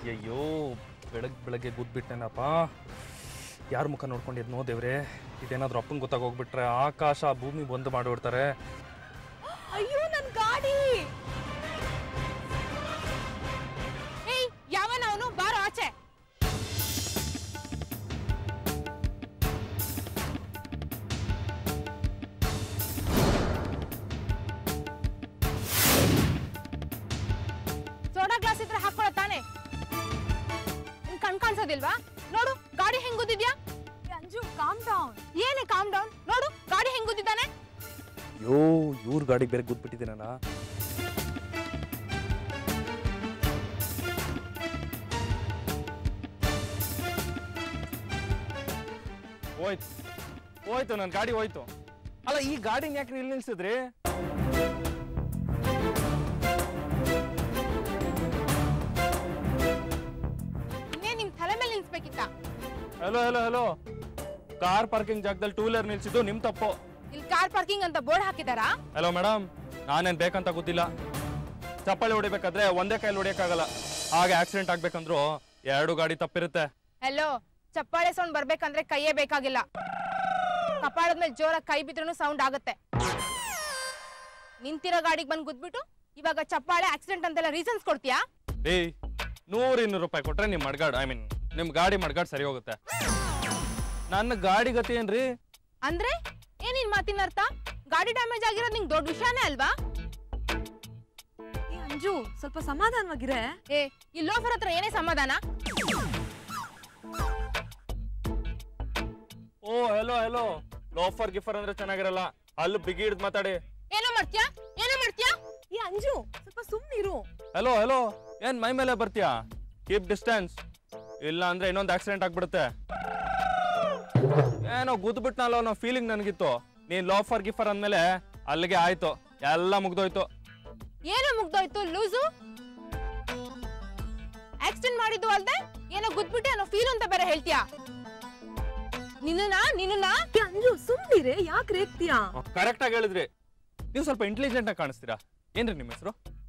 ಅಯ್ಯಯ್ಯೋ ಬೆಳಗ್ಗೆ ಬೆಳಗ್ಗೆ ಗುದ್ಬಿಟ್ಟೆನಪ್ಪ ಯಾರ ಮುಖ ನೋಡ್ಕೊಂಡಿದ್ನೋ ದೇವ್ರೆ ಇದೇನಾದ್ರೂ ಅಪ್ಪಂಗೆ ಗೊತ್ತಾಗೋಗ್ಬಿಟ್ರೆ ಆಕಾಶ ಭೂಮಿ ಬಂದ್ ಮಾಡಿಬಿಡ್ತಾರೆ ಅಯ್ಯೋ ನನ್ ಗಾಡಿ ಏಯ್ ಯಾವನ ಅವನು ಬಾರೋ ಆಚೆ ಸೋಡಾ ಗ್ಲಾಸ್ ಇದ್ರೆ ಹಾಕೊಳ್ಳೋ ತಾನೆ ನಿನ್ ಕಣ್ ಕಾಣಿಸೋದಿಲ್ವಾ ನೋಡು ಗಾಡಿ ಹೆಂಗ್ ಗುದ್ದಿದ್ಯಾ ಅಂಜು ಕಾಮ್ ಡೌನ್ ಏನೇ ಕಾಮ್ ಡೌನ್ ನೋಡು ಗಾಡಿ ಹೆಂಗ್ ಗುದ್ದಿದ್ದಾನೆ ಅಯ್ಯೋ ಇವ್ರ ಗಾಡಿಗೆ ಬೇರೆ ಗುದ್ಬಿಟ್ಟಿದ್ದೀನಣ್ಣ ಹೋಯ್ತು ಹೋಯ್ತು ನನ್ನ ಗಾಡಿ ಹೋಯ್ತು ಅಲ್ಲ ಈ ಗಾಡಿನ ಯಾಕೆ ಇಲ್ಲಿ ನಿಲ್ಸಿದ್ರಿ ಇನ್ನೇ ನಿಮ್ ತಲೆ ಮೇಲೆ ನಿಲ್ಸ್ಬೇಕಿತ್ತ hello hello hello car parking ಜಾಗದಲ್ಲಿ ಟೂ ವೀಲರ್ ನಿಲ್ಸಿದ್ದು ನಿಮ್ ತಪ್ಪು ಇಲ್ಲಿ ಕಾರ್ ಪಾರ್ಕಿಂಗ್ ಅಂತ ಬೋರ್ಡ್ ಹಾಕಿದಾರಾ ಹಲೋ ಮೇಡಮ್ ನಾನೇನ್ ಬೇಕಂತ ಗೊತ್ತಿಲ್ಲ ಚಪ್ಪಾಳಿ ಹೊಡಿಬೇಕಾದ್ರೆ ಒಂದೇ ಕೈಲಿ ಹೊಡಿಯಕ್ಕಾಗಲ್ಲ ಹಾಗೆ ಆಕ್ಸಿಡೆಂಟ್ ಆಗ್ಬೇಕಂದ್ರು ಎರಡು ಗಾಡಿ ತಪ್ಪಿರುತ್ತೆ ಹೆಲೋ ಚಪ್ಪಾಳೆ ಸೌಂಡ್ ಬರ್ಬೇಕಂದ್ರೆ ಕೈಯೇ ಬೇಕಾಗಿಲ್ಲ ಕಪಾಳದ ಮೇಲೆ ಜೋರಾಗಿ ಕೈ ಬಿದ್ರೂ ಸೌಂಡ್ ಆಗುತ್ತೆ ನಿಂತಿರೋ ಗಾಡಿಗೆ ಬಂದು ಗುದ್ಬಿಟ್ಟು ಇವಾಗ ಚಪ್ಪಾಳೆ ಆಕ್ಸಿಡೆಂಟ್ ಅಂತೆಲ್ಲ ರೀಸನ್ಸ್ ಕೊಡ್ತೀಯಾ ಏಯ್ ನೂರು ಇನ್ನೂರು ರೂಪಾಯಿ ಕೊಟ್ರೆ ನಿಮ್ ಮಡ್ಗಾಡ್ ಐ ಮೀನ್ ನಿಮ್ ಗಾಡಿ ಮಡ್ಗಾಡ್ ಸರಿ ಹೋಗುತ್ತೆ ನನ್ನ ಗಾಡಿ ಗತಿ ಏನ್ರಿ ಅಂದ್ರೆ ಏನಿನ್ ಮಾತಿನ ಅರ್ಥ ಗಾಡಿ ಡ್ಯಾಮೇಜ್ ಆಗಿರೋದು ನಿಂಗೆ ದೊಡ್ಡ ವಿಷಯನೇ ಅಲ್ವಾ ಏ ಅಂಜು ಸ್ವಲ್ಪ ಸಮಾಧಾನವಾಗಿರೇ ಏ ಈ ಲೋಫರ್ ಹತ್ರ ಏನೇ ಸಮಾಧಾನ ಓ ಹೆಲೋ ಹೆಲೋ ಲೋಫರ್ ಗಿಫರ್ ಅಂದ್ರೆ ಚೆನ್ನಾಗಿರಲ್ಲ ಅಲ್ಲಿ ಬಿಗಿ ಹಿಡ್ದು ಮಾತಾಡಿ ಏನೋ ಮಾಡ್ತೀಯಾ ಏನೋ ಮಾಡ್ತೀಯಾ ಏ ಅಂಜು ಸ್ವಲ್ಪ ಸುಮ್ನಿರು ಹೆಲೋ ಹೆಲೋ ಏನ್ ಮೈ ಮೇಲೆ ಬರ್ತೀಯಾ ಕೀಪ್ ಡಿಸ್ಟೆನ್ಸ್ ಇಲ್ಲ ಅಂದ್ರೆ ಇನ್ನೊಂದು ಆಕ್ಸಿಡೆಂಟ್ ಆಗ್ಬಿಡುತ್ತೆ ಏನೋ ಗುದ್ಬಿಟ್ನಲ್ಲ ಅನ್ನೋ ಫೀಲಿಂಗ್ ನನಗಿತ್ತು ನೀನ್ ಲೋಫರ್ ಗಿಫರ್ ಅಂದ್ಮೇಲೆ ಅಲ್ಲಿಗೆ ಆಯ್ತು ಎಲ್ಲ ಮುಗ್ದೋಯ್ತು ಏನೋ ಮುಗ್ದೋಯ್ತು ಲೂಸು ಆಕ್ಸಿಡೆಂಟ್ ಮಾಡಿದ್ದು ಅಲ್ದೆ ಏನೋ ಗುದ್ಬಿಟ್ಟೆ ಅನ್ನೋ ಫೀಲ್ ಅಂತ ಬೇರೆ ಹೇಳ್ತೀಯಾ ನಿನ್ನ ನಿನ್ನ ಏ ಅಂಜು ಸುಮ್ನಿರೆ ಯಾಕೆ ರೇಗ್ತೀಯಾ ಕರೆಕ್ಟ್ ಆಗಿ ಹೇಳಿದ್ರಿ ನೀವು ಸ್ವಲ್ಪ ಇಂಟೆಲಿಜೆಂಟ್ ಆಗಿ ಕಾಣಿಸ್ತೀರಾ ಏನ್ರಿ ನಿಮ್ಮ ಹೆಸರು